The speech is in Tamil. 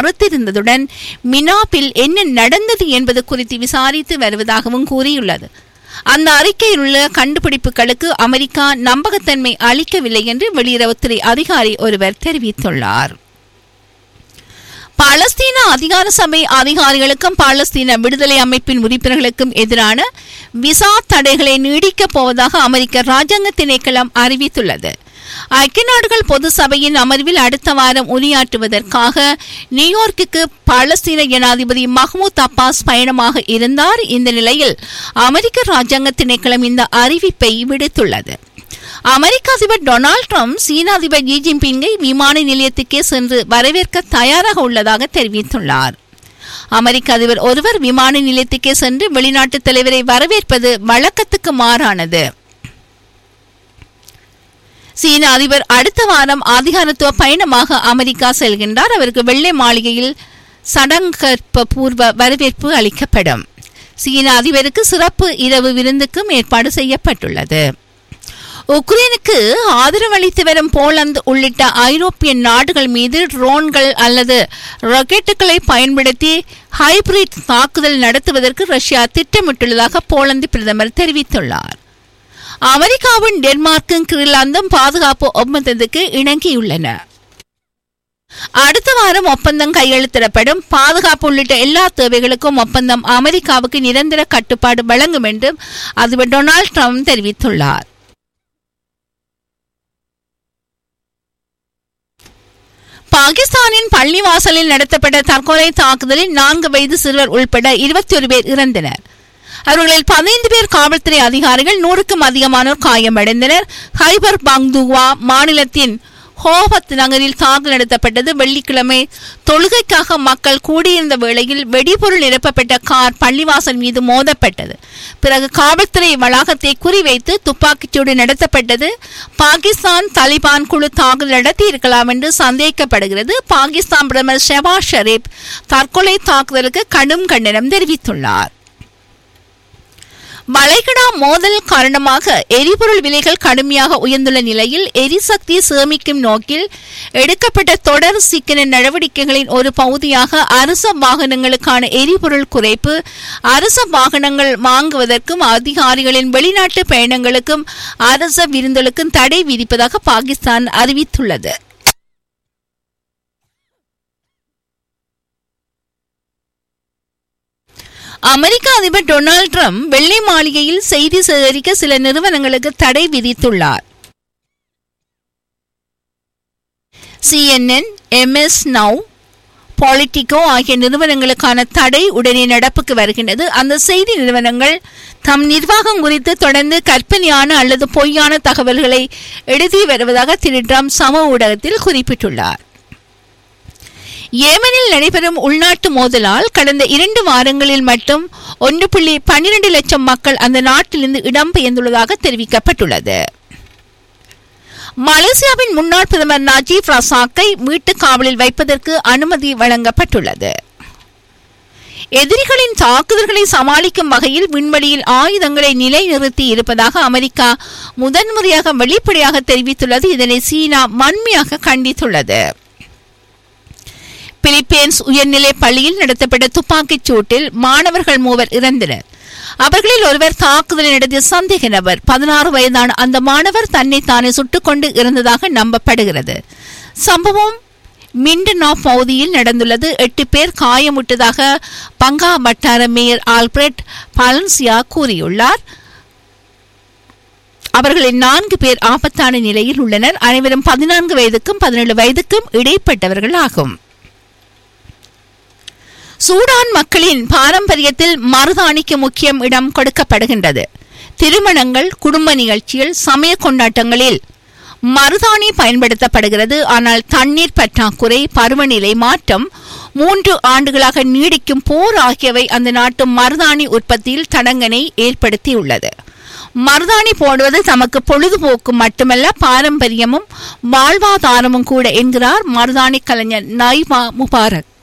மறுத்திருந்ததுடன் மினாப்பில் என்ன நடந்தது என்பது குறித்து விசாரித்து வருவதாகவும் கூறியுள்ளது அந்த அறிக்கையில் உள்ள கண்டுபிடிப்புகளுக்கு அமெரிக்கா நம்பகத்தன்மை அளிக்கவில்லை என்று வெளியுறவுத்துறை அதிகாரி ஒருவர் தெரிவித்துள்ளார் பாலஸ்தீன அதிகார சபை அதிகாரிகளுக்கும் பாலஸ்தீன விடுதலை அமைப்பின் உறுப்பினர்களுக்கும் எதிரான விசா தடைகளை நீடிக்கப் போவதாக அமெரிக்க ராஜாங்க திணைக்களம் அறிவித்துள்ளது ஐக்கிய நாடுகள் பொது சபையின் அமர்வில் அடுத்த வாரம் உரையாற்றுவதற்காக நியூயார்க்குக்கு பாலஸ்தீன ஜனாதிபதி மஹ்மூத் அப்பாஸ் பயணமாக இருந்தார் இந்த நிலையில் அமெரிக்க ராஜாங்க திணைக்களம் இந்த அறிவிப்பை விடுத்துள்ளது அமெரிக்க அதிபர் டொனால்ட் ட்ரம்ப் சீன அதிபர் ஜி ஜின்பிங்கை விமான நிலையத்துக்கே சென்று வரவேற்க தயாராக உள்ளதாக தெரிவித்துள்ளார் அமெரிக்க அதிபர் ஒருவர் விமான நிலையத்துக்கே சென்று வெளிநாட்டு தலைவரை வரவேற்பது வழக்கத்துக்கு மாறானது சீன அதிபர் அடுத்த வாரம் அதிகாரத்துவ பயணமாக அமெரிக்கா செல்கின்றார் அவருக்கு வெள்ளை மாளிகையில் சடங்கற்ப பூர்வ வரவேற்பு அளிக்கப்படும் சீன அதிபருக்கு சிறப்பு இரவு விருந்துக்கும் ஏற்பாடு செய்யப்பட்டுள்ளது உக்ரைனுக்கு ஆதரவளித்து வரும் போலந்து உள்ளிட்ட ஐரோப்பிய நாடுகள் மீது ட்ரோன்கள் அல்லது ராக்கெட்டுகளை பயன்படுத்தி ஹைபிரிட் தாக்குதல் நடத்துவதற்கு ரஷ்யா திட்டமிட்டுள்ளதாக போலந்து பிரதமர் தெரிவித்துள்ளார் அமெரிக்காவின் டென்மார்க்கும் கிரிலாந்தும் பாதுகாப்பு ஒப்பந்தத்துக்கு இணங்கியுள்ளன அடுத்த வாரம் ஒப்பந்தம் கையெழுத்திடப்படும் பாதுகாப்பு உள்ளிட்ட எல்லா தேவைகளுக்கும் ஒப்பந்தம் அமெரிக்காவுக்கு நிரந்தர கட்டுப்பாடு வழங்கும் என்றும் அதிபர் டொனால்ட் ட்ரம்ப் தெரிவித்துள்ளார் பாகிஸ்தானின் பள்ளிவாசலில் நடத்தப்பட்ட தற்கொலை தாக்குதலில் நான்கு வயது சிறுவர் உள்பட இருபத்தி ஒரு பேர் இறந்தனர் அவர்களில் பதினைந்து பேர் காவல்துறை அதிகாரிகள் நூறுக்கும் அதிகமானோர் காயமடைந்தனர் ஹைபர் பங்துவா மாநிலத்தின் ஹோபத் நகரில் தாக்குதல் நடத்தப்பட்டது வெள்ளிக்கிழமை தொழுகைக்காக மக்கள் கூடியிருந்த வேளையில் வெடிபொருள் நிரப்பப்பட்ட கார் பள்ளிவாசல் மீது மோதப்பட்டது பிறகு காவல்துறை வளாகத்தை குறிவைத்து துப்பாக்கிச்சூடு நடத்தப்பட்டது பாகிஸ்தான் தலிபான் குழு தாக்குதல் நடத்தியிருக்கலாம் என்று சந்தேகிக்கப்படுகிறது பாகிஸ்தான் பிரதமர் ஷெபாஸ் ஷெரீப் தற்கொலை தாக்குதலுக்கு கடும் கண்டனம் தெரிவித்துள்ளார் வளைகுடா மோதல் காரணமாக எரிபொருள் விலைகள் கடுமையாக உயர்ந்துள்ள நிலையில் எரிசக்தி சேமிக்கும் நோக்கில் எடுக்கப்பட்ட தொடர் சிக்கன நடவடிக்கைகளின் ஒரு பகுதியாக அரச வாகனங்களுக்கான எரிபொருள் குறைப்பு அரச வாகனங்கள் வாங்குவதற்கும் அதிகாரிகளின் வெளிநாட்டு பயணங்களுக்கும் அரச விருந்தலுக்கும் தடை விதிப்பதாக பாகிஸ்தான் அறிவித்துள்ளது அமெரிக்க அதிபர் டொனால்ட் ட்ரம்ப் வெள்ளை மாளிகையில் செய்தி சேகரிக்க சில நிறுவனங்களுக்கு தடை விதித்துள்ளார் சிஎன்என் எம்எஸ் நவ் பாலிட்டிகோ ஆகிய நிறுவனங்களுக்கான தடை உடனே நடப்புக்கு வருகின்றது அந்த செய்தி நிறுவனங்கள் தம் நிர்வாகம் குறித்து தொடர்ந்து கற்பனையான அல்லது பொய்யான தகவல்களை எழுதி வருவதாக திரு ட்ரம்ப் சம ஊடகத்தில் குறிப்பிட்டுள்ளார் ஏமனில் நடைபெறும் உள்நாட்டு மோதலால் கடந்த இரண்டு வாரங்களில் மட்டும் ஒன்று புள்ளி பன்னிரண்டு லட்சம் மக்கள் அந்த நாட்டிலிருந்து இடம்பெயர்ந்துள்ளதாக தெரிவிக்கப்பட்டுள்ளது மலேசியாவின் முன்னாள் பிரதமர் நஜீப் ரசாக்கை வீட்டு காவலில் வைப்பதற்கு அனுமதி வழங்கப்பட்டுள்ளது எதிரிகளின் தாக்குதல்களை சமாளிக்கும் வகையில் விண்வெளியில் ஆயுதங்களை நிலைநிறுத்தி இருப்பதாக அமெரிக்கா முதன்முறையாக வெளிப்படையாக தெரிவித்துள்ளது இதனை சீனா வன்மையாக கண்டித்துள்ளது பிலிப்பைன்ஸ் உயர்நிலை பள்ளியில் நடத்தப்பட்ட துப்பாக்கிச் சூட்டில் மாணவர்கள் மூவர் இறந்தனர் அவர்களில் ஒருவர் தாக்குதலை நடத்திய சந்தேக நபர் பதினாறு வயதான அந்த மாணவர் தன்னை தானே சுட்டுக்கொண்டு இருந்ததாக நம்பப்படுகிறது சம்பவம் மிண்டனா பகுதியில் நடந்துள்ளது எட்டு பேர் காயமுட்டதாக பங்கா வட்டார மேயர் ஆல்பிரட் பாலன்சியா கூறியுள்ளார் அவர்களில் நான்கு பேர் ஆபத்தான நிலையில் உள்ளனர் அனைவரும் பதினான்கு வயதுக்கும் பதினேழு வயதுக்கும் இடைப்பட்டவர்கள் ஆகும் சூடான் மக்களின் பாரம்பரியத்தில் மருதாணிக்கு முக்கியம் இடம் கொடுக்கப்படுகின்றது திருமணங்கள் குடும்ப நிகழ்ச்சிகள் சமய கொண்டாட்டங்களில் மருதாணி பயன்படுத்தப்படுகிறது ஆனால் தண்ணீர் பற்றாக்குறை பருவநிலை மாற்றம் மூன்று ஆண்டுகளாக நீடிக்கும் போர் ஆகியவை அந்த நாட்டு மருதாணி உற்பத்தியில் தடங்கனை ஏற்படுத்தியுள்ளது மருதாணி போடுவது தமக்கு பொழுதுபோக்கு மட்டுமல்ல பாரம்பரியமும் வாழ்வாதாரமும் கூட என்கிறார் மருதாணி கலைஞர் நைமா முபாரக்